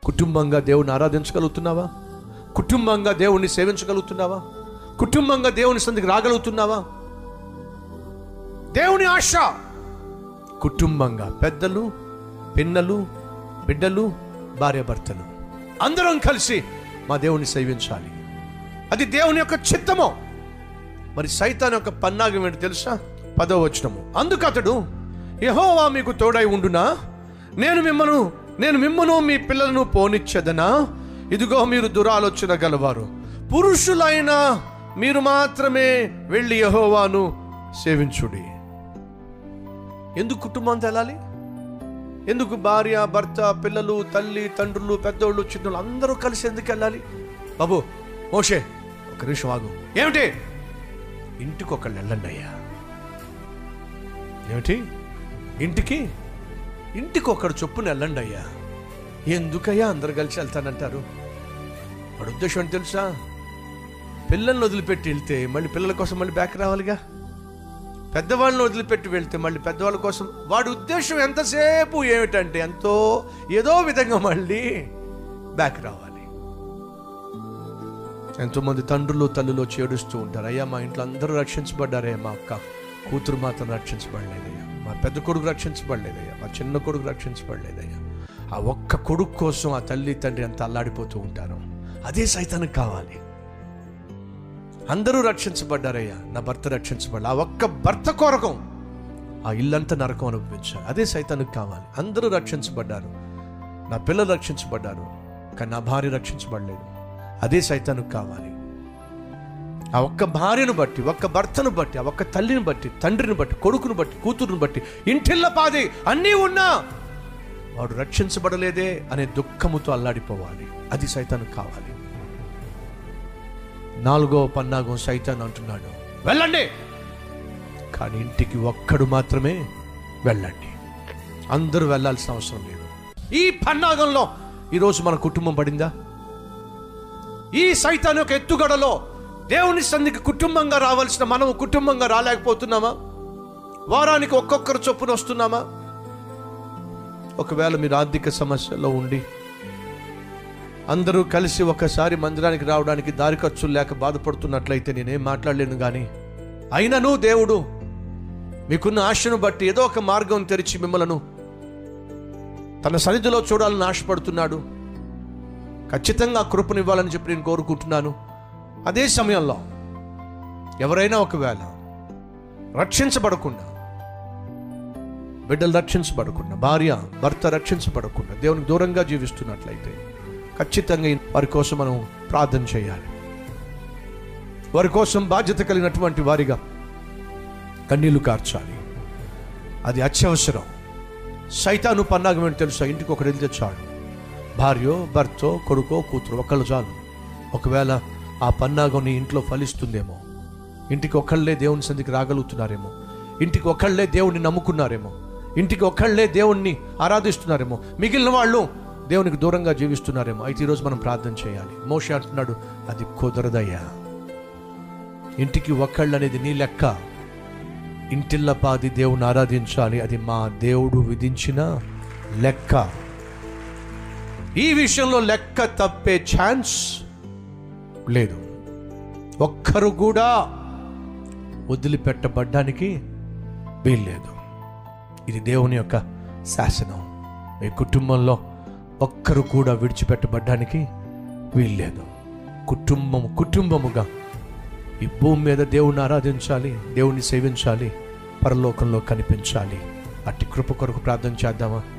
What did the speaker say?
కుటుంబంగా దేవుని ఆరాధించగలుగుతున్నావా కుటుంబంగా దేవుణ్ణి సేవించగలుగుతున్నావా కుటుంబంగా దేవుని సందికి రాగలుగుతున్నావా దేవుని ఆశ కుటుంబంగా పెద్దలు పిన్నలు బిడ్డలు భార్యాభర్తలు అందరం కలిసి మా దేవుని సేవించాలి అది దేవుని యొక్క చిత్తము మరి సైతాన్ యొక్క పన్నాగం ఏంటి తెలుసా పదో వచనము అందుకు అతడు యహోవా మీకు తోడై ఉండునా నేను మిమ్మను నేను మిమ్మను మీ పిల్లలను పోనిచ్చదనా ఇదిగో మీరు దురాలోచన గలవారు పురుషులైన మీరు మాత్రమే వెళ్ళి యహోవాను సేవించుడి ఎందుకు కుటుంబం తెలాలి ఎందుకు భార్య భర్త పిల్లలు తల్లి తండ్రులు పెద్దోళ్ళు చిన్నోళ్ళు అందరూ కలిసి ఎందుకు వెళ్ళాలి బాబు మోషే ఒక నిమిషం ఆగు ఏమిటి ఇంటికి ఒకళ్ళు వెళ్ళండి అయ్యా ఏమిటి ఇంటికి ఇంటికి ఒకడు చొప్పున వెళ్ళండి అయ్యా ఎందుకయ్యా అందరు కలిసి వెళ్తానంటారు వాడు ఉద్దేశం ఏంటి తెలుసా పిల్లల్ని వదిలిపెట్టి వెళ్తే మళ్ళీ పిల్లల కోసం మళ్ళీ బ్యాక్ రావాలిగా పెద్దవాళ్ళని వదిలిపెట్టి వెళ్తే మళ్ళీ పెద్దవాళ్ళ కోసం వాడి ఉద్దేశం ఎంతసేపు ఏమిటంటే ఎంతో ఏదో విధంగా మళ్ళీ బ్యాక్ రావాలి ఎంతోమంది తండ్రులు తల్లులు వచ్చి ఏడుస్తూ ఉంటారు అయ్యా మా ఇంట్లో అందరూ రక్షించబడ్డారే మా అక్క కూతురు మాత్రం రక్షించబడలేదయ్యా మా పెద్ద కొడుకు రక్షించబడలేదయ్యా మా చిన్న కొడుకు రక్షించబడలేదయ్యా ఆ ఒక్క కొడుకు కోసం ఆ తల్లి తండ్రి అంత అల్లాడిపోతూ ఉంటారు అదే సైతానికి కావాలి అందరూ రక్షించబడ్డారయ్యా నా భర్త రక్షించబడ్డా ఆ ఒక్క భర్త కొరకం ఆ ఇల్లంతా నరకం అనుభవించాలి అదే సైతానికి కావాలి అందరూ రక్షించబడ్డారు నా పిల్లలు రక్షించబడ్డారు కానీ నా భార్య రక్షించబడలేదు అదే సైతానికి కావాలి ఆ ఒక్క భార్యను బట్టి ఒక్క భర్తను బట్టి ఆ ఒక్క తల్లిని బట్టి తండ్రిని బట్టి కొడుకును బట్టి కూతురుని బట్టి ఇంటిల్ల పాది అన్నీ ఉన్నా వాడు రక్షించబడలేదే అనే దుఃఖముతో అల్లాడిపోవాలి అది సైతానికి కావాలి నాలుగో పన్నాగం సైతాన్ అంటున్నాడు వెళ్ళండి కానీ ఇంటికి ఒక్కడు మాత్రమే వెళ్ళండి అందరూ వెళ్ళాల్సిన అవసరం లేదు ఈ పన్నాగంలో ఈరోజు మన కుటుంబం పడిందా ఈ సైతాన్ యొక్క ఎత్తుగడలో దేవుని సంధికి కుటుంబంగా రావాల్సిన మనం కుటుంబంగా రాలేకపోతున్నామా వారానికి ఒక్కొక్కరు చొప్పున వస్తున్నామా ఒకవేళ మీరు ఆర్థిక సమస్యలో ఉండి అందరూ కలిసి ఒకసారి మందిరానికి రావడానికి దారి ఖర్చులు లేక బాధపడుతున్నట్లయితే నేనేం మాట్లాడలేను కానీ అయినను దేవుడు మీకున్న ఆశను బట్టి ఏదో ఒక మార్గం తెరిచి మిమ్మలను తన సన్నిధిలో చూడాలని ఆశపడుతున్నాడు ఖచ్చితంగా ఆ కృపనివ్వాలని చెప్పి నేను కోరుకుంటున్నాను అదే సమయంలో ఎవరైనా ఒకవేళ రక్షించబడకుండా బిడ్డలు రక్షించబడకుండా భార్య భర్త రక్షించబడకుండా దేవునికి దూరంగా జీవిస్తున్నట్లయితే ఖచ్చితంగా వారి కోసం మనం ప్రార్థన చేయాలి వారి కోసం బాధ్యత కలిగినటువంటి వారిగా కన్నీళ్లు కార్చాలి అది అత్యవసరం సైతాను పన్నాగం ఏంటి తెలుసా ఇంటికి ఒకటి వెళ్తే చాలు భార్యో భర్తో కొడుకో కూతురు ఒకళ్ళు చాలు ఒకవేళ ఆ పన్నాగం నీ ఇంట్లో ఫలిస్తుందేమో ఇంటికి ఒకళ్ళే దేవుని సందికి రాగలుగుతున్నారేమో ఇంటికి ఒకళ్ళే దేవుణ్ణి నమ్ముకున్నారేమో ఇంటికి ఒకళ్ళే దేవుణ్ణి ఆరాధిస్తున్నారేమో మిగిలిన వాళ్ళు దేవునికి దూరంగా జీవిస్తున్నారేమో అయితే ఈరోజు మనం ప్రార్థన చేయాలి మోషే అంటున్నాడు అది కుదరదయ్యా ఇంటికి ఒక్కళ్ళు అనేది నీ లెక్క ఇంటిల్లపాది దేవుని ఆరాధించాలి అది మా దేవుడు విధించిన లెక్క ఈ విషయంలో లెక్క తప్పే ఛాన్స్ లేదు ఒక్కరు కూడా వదిలిపెట్టబడ్డానికి వీల్లేదు ఇది దేవుని యొక్క శాసనం మీ కుటుంబంలో ఒక్కరు కూడా విడిచిపెట్టబడ్డానికి వీల్లేదు కుటుంబం కుటుంబముగా ఈ భూమి మీద దేవుని ఆరాధించాలి దేవుని సేవించాలి పరలోకంలో కనిపించాలి అట్టి కృప కొరకు ప్రార్థన చేద్దామా